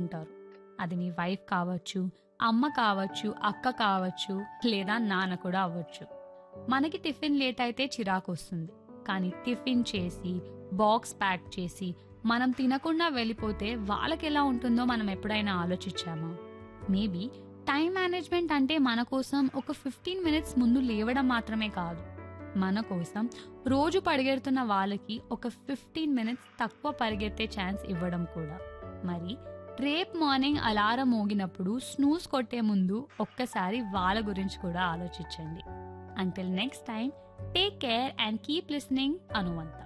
ఉంటారు అది నీ వైఫ్ కావచ్చు అమ్మ కావచ్చు అక్క కావచ్చు లేదా నాన్న కూడా అవ్వచ్చు మనకి టిఫిన్ లేట్ అయితే చిరాకు వస్తుంది కానీ టిఫిన్ చేసి బాక్స్ ప్యాక్ చేసి మనం తినకుండా వెళ్ళిపోతే వాళ్ళకి ఎలా ఉంటుందో మనం ఎప్పుడైనా ఆలోచించామా మేబీ టైం మేనేజ్మెంట్ అంటే మన కోసం ఒక ఫిఫ్టీన్ మినిట్స్ ముందు లేవడం మాత్రమే కాదు మన కోసం రోజు పరిగెడుతున్న వాళ్ళకి ఒక ఫిఫ్టీన్ మినిట్స్ తక్కువ పరిగెత్తే ఛాన్స్ ఇవ్వడం కూడా మరి రేపు మార్నింగ్ అలారం మోగినప్పుడు స్నూస్ కొట్టే ముందు ఒక్కసారి వాళ్ళ గురించి కూడా ఆలోచించండి until next time take care and keep listening అనువంత